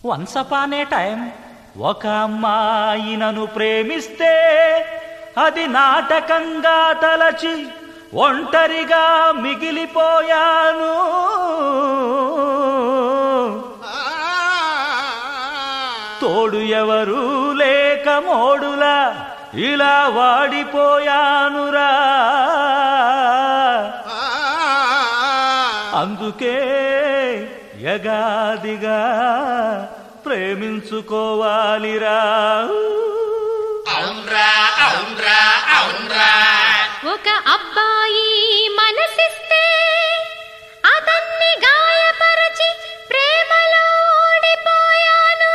Once upon ఏ time ఒక అమ్మాయి నన్ను ప్రేమిస్తే అది నాటకంగా తలచి ఒంటరిగా మిగిలిపోయాను తోడు ఎవరు లేక మోడులా ఇలా వాడిపోయానురా అందుకే యగాదిగా ప్రేమించుకోవాలిరా అవునరా అవునరా అవునరా ఒక అబ్బాయి మనసిస్తే అతన్ని గాయపరచి ప్రేమలో ఓడిపోయాను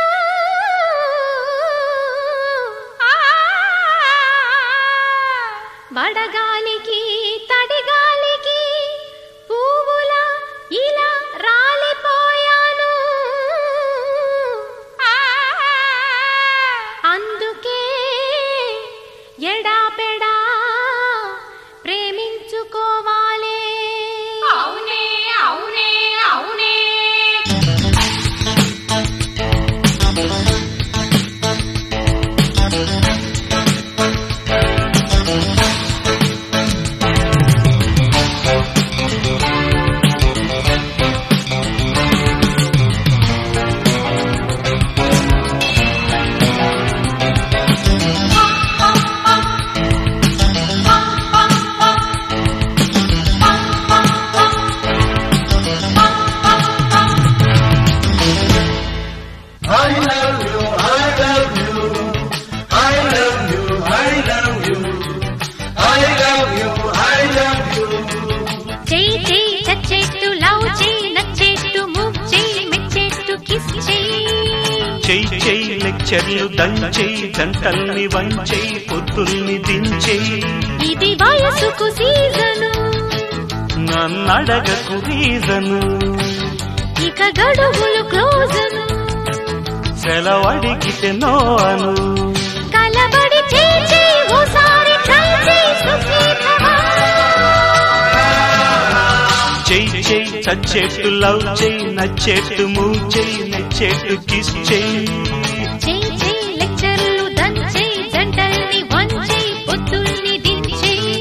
ఆ! వడగాలికి తడిగాలికి పువ్వుల ఇలా రాలిపోయాను ఆ! అందుకే ఎడాపెడా ప్రేమించుకోవాలి అవునే అవునే అవునే I love you, I love you, I love you, I love you, I love you, I love you. చెయ్యి చెయ్యి చచ్చేట్టు లవ్ చెయ్యి నచ్చేట్టు మూవ్ చెయ్యి మెచ్చేట్టు కిస్ చెయ్యి చెయ్యి చెయ్యి లెక్చర్లు దంచెయ్యి గంటల్ని వంచెయ్యి పొద్దుల్ని దించెయ్యి ఇది వయసుకు సీజను నన్నడగకు రీజను ఇక గడువులు క్లోజను సెలవడిగితే నో అను కలబడి చేచి ఓసారి ట్రై చేయి సుఖీభవ. చెయ్యి చెయ్యి చచ్చేట్టు లవ్ చెయ్యి నచ్చేట్టు మూవ్ చెయ్యి నచ్చేట్టు కిస్ చెయ్యి చెయ్యి చెయ్యి లెక్చర్లు దంచెయ్యి జంటల్ని వంచెయ్యి పొద్దుల్ని దించెయ్యి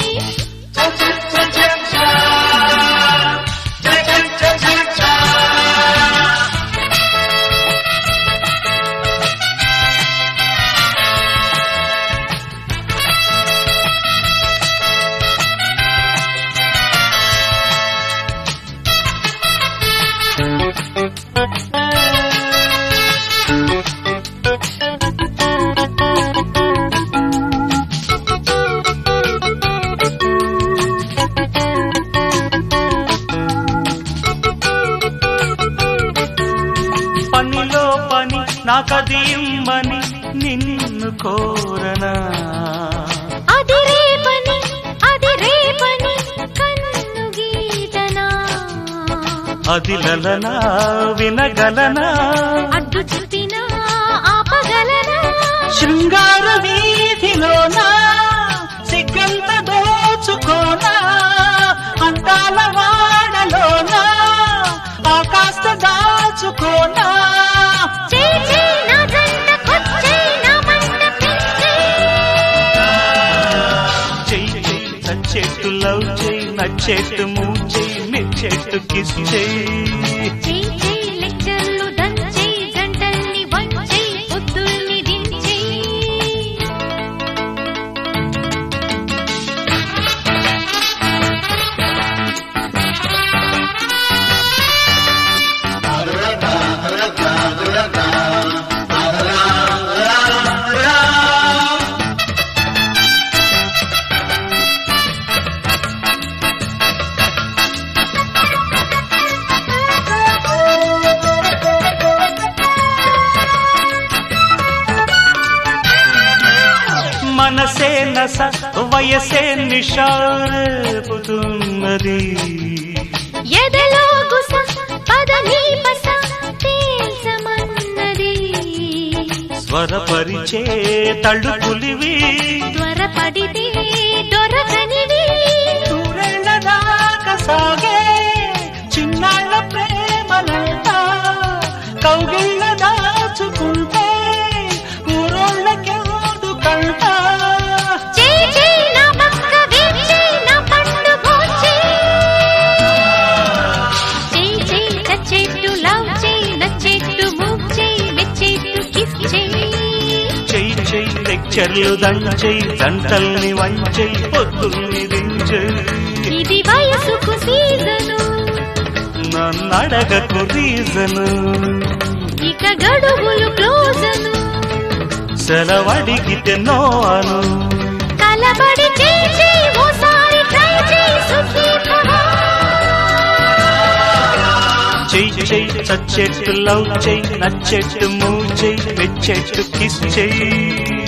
పనిలో పని నాకది ఇమ్మని నిన్ను కోరనా అది రేపని అది రేపని కన్ను గీతనా అది లలనా వినగలనా అడ్డు చెప్పినా ఆపగలనా శృంగార వీధిలోనా సిగ్గంత దోచుకోనా అందాల వాడలోనా ఆకాశ దాచుకోనా చెయ్యి చెయ్యి నా జంటకొచ్చేయ్ నా మంట పెంచేయ్ చెయ్యి చెయ్యి నచ్చేట్టు లవ్ చెయ్యి నచ్చేట్టు మూవ్ చెయ్యి మెచ్చేట్టు కిస్ చెయ్యి చెయ్యి చెయ్యి లెక్చర్లు దంచెయ్యి జంటల్ని వంచెయ్యి పొద్దుల్ని దించెయ్యి మనసే నస వయసే నిషారేపుతున్నది ఎదలో గుస పదని పస తేల్చమన్నది స్వరపరిచే తళుకులివి త్వరపడితే దొరకనివి దూరేళ్ళ దాకా సాగే చిన్నాళ్ళ ప్రేమలంతా కౌగిళ్ళ పిక్చర్లు దంచై జంటల్ని వంచై పొద్దుల్ని దించై ఇది వయసుకు సీజను నన్ను అడగకు రీజను ఇక గడువులు క్లోజను సెలవడిగితే నో అను కలబడి చేయి చేయి ఓసారి ట్రై చేయి సుఖీ భవ. చెయ్యి చెయ్యి చచ్చెట్టు లవ్ చెయ్యి నచ్చెట్టు మూవ్ చెయ్యి మెచ్చెట్టు కిస్ చెయ్యి